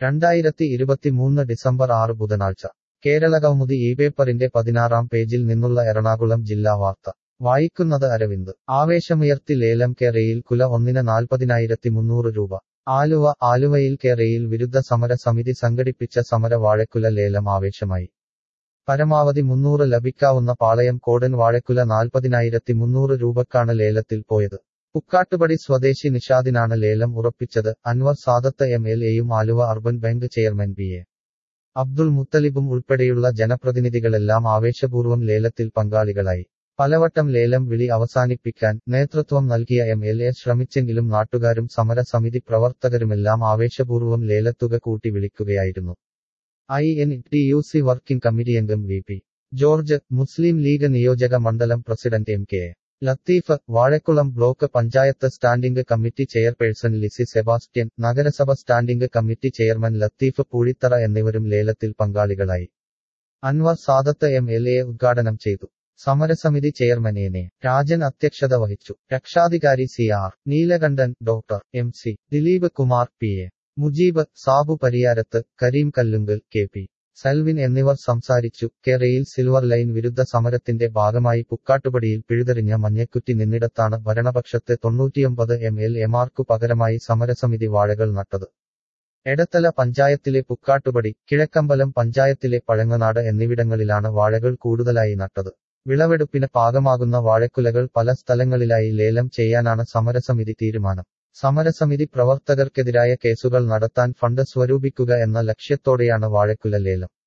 രണ്ടായിരത്തി ഇരുപത്തിമൂന്ന് ഡിസംബർ ആറ് ബുധനാഴ്ച കേരള കൗമുദി ഈ പേപ്പറിന്റെ പതിനാറാം പേജിൽ നിന്നുള്ള എറണാകുളം ജില്ലാ വാർത്ത വായിക്കുന്നത് അരവിന്ദ് ആവേശമുയർത്തി ലേലം കേരയിൽ കുല ഒന്നിന് നാൽപ്പതിനായിരത്തി മുന്നൂറ് രൂപ ആലുവ ആലുവയിൽ കേരയിൽ വിരുദ്ധ സമര സമിതി സംഘടിപ്പിച്ച സമര വാഴക്കുല ലേലം ആവേശമായി പരമാവധി മുന്നൂറ് ലഭിക്കാവുന്ന പാളയം കോടൻ വാഴക്കുല നാൽപ്പതിനായിരത്തി മുന്നൂറ് രൂപക്കാണ് ലേലത്തിൽ പോയത് പുക്കാട്ടുപടി സ്വദേശി നിഷാദിനാണ് ലേലം ഉറപ്പിച്ചത് അൻവർ സാദത്ത് എം എൽ എയും Aluva urban bank chairman B A Abdul മുത്തലിബും ഉൾപ്പെടെയുള്ള ജനപ്രതിനിധികളെല്ലാം ആവേശപൂർവ്വം ലേലത്തിൽ പങ്കാളികളായി പലവട്ടം ലേലം വിളി അവസാനിപ്പിക്കാൻ നേതൃത്വം നൽകിയ എം എൽ എ ശ്രമിച്ചെങ്കിലും നാട്ടുകാരും സമരസമിതി പ്രവർത്തകരുമെല്ലാം ആവേശപൂർവ്വം ലേലത്തുക കൂട്ടി വിളിക്കുകയായിരുന്നു I N T U C working committee അംഗം വി പി ജോർജ് മുസ്ലിം ലീഗ് നിയോജക മണ്ഡലം president M K Latheef Vazhakkulam block panchayat standing committee chairperson Lizy Sebastian നഗരസഭ standing committee chairman Latheef Poozhithara എന്നിവരും ലേലത്തിൽ പങ്കാളികളായി Anwar Sadath M L A ഉദ്ഘാടനം ചെയ്തു സമരസമിതി ചെയർമാൻ എ നെ രാജൻ അധ്യക്ഷത വഹിച്ചു രക്ഷാധികാരി C R Neelakandan doctor M C Dileep Kumar P A Mujeeb Sabu Pariyarath Kareem Kallungal K P Salvin എന്നിവർ സംസാരിച്ചു കേരയിൽ സിൽവർ ലൈൻ വിരുദ്ധ സമരത്തിന്റെ ഭാഗമായി പുക്കാട്ടുപടിയിൽ പിഴുതെറിഞ്ഞ മഞ്ഞക്കുറ്റി നിന്നിടത്താണ് ഭരണപക്ഷത്തെ തൊണ്ണൂറ്റിയൊമ്പത് എം എൽ എമാർക്കു പകരമായി സമരസമിതി വാഴകൾ നട്ടത് എടത്തല പഞ്ചായത്തിലെ പുക്കാട്ടുപടി കിഴക്കമ്പലം പഞ്ചായത്തിലെ പഴങ്ങനാട് എന്നിവിടങ്ങളിലാണ് വാഴകൾ കൂടുതലായി നട്ടത് വിളവെടുപ്പിന് പാകമാകുന്ന വാഴക്കുലകൾ പല സ്ഥലങ്ങളിലായി ലേലം ചെയ്യാനാണ് സമരസമിതി തീരുമാനം സമരസമിതി പ്രവർത്തകർക്കെതിരായ കേസുകൾ നടത്താൻ ഫണ്ട് സ്വരൂപിക്കുക എന്ന ലക്ഷ്യത്തോടെയാണ് വാഴക്കുല ലേലം